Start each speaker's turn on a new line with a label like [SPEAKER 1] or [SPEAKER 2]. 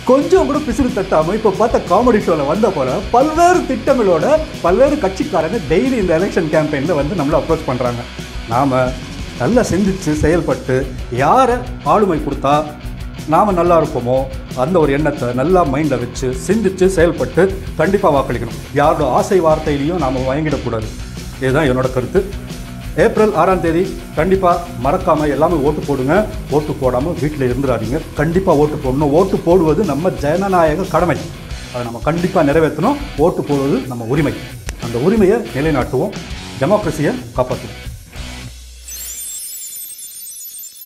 [SPEAKER 1] கொஞ்சம் கூட பிசிறு தட்டாமல் இப்போ பார்த்த காமெடி ஷோவில் வந்த போல பல்வேறு திட்டங்களோட பல்வேறு கட்சிக்காரங்க டெய்லி இந்த எலெக்ஷன் கேம்பெயினில் வந்து நம்மளை அப்ரோச் பண்ணுறாங்க நாம் நல்லா சிந்திச்சு செயல்பட்டு யாரை ஆளுமை கொடுத்தா நாம் நல்லா இருப்போமோ அந்த ஒரு எண்ணத்தை நல்லா மைண்டில் வச்சு சிந்திச்சு செயல்பட்டு கண்டிப்பாக வாக்களிக்கணும் யாரோட ஆசை வார்த்தையிலையும் நாம் வாங்கிடக்கூடாது இதுதான் என்னோட கருத்து ஏப்ரல் ஆறாம் தேதி கண்டிப்பாக மறக்காமல் எல்லாமே ஓட்டு போடுங்க ஓட்டு போடாமல் வீட்டில் இருந்துடாதீங்க கண்டிப்பாக ஓட்டு போடணும் ஓட்டு போடுவது நம்ம ஜனநாயக கடமை அதை நம்ம கண்டிப்பாக நிறைவேற்றணும் ஓட்டு போடுவது நம்ம உரிமை அந்த உரிமையை நிலைநாட்டுவோம் டெமோக்ரஸியை காப்பாற்றுவோம்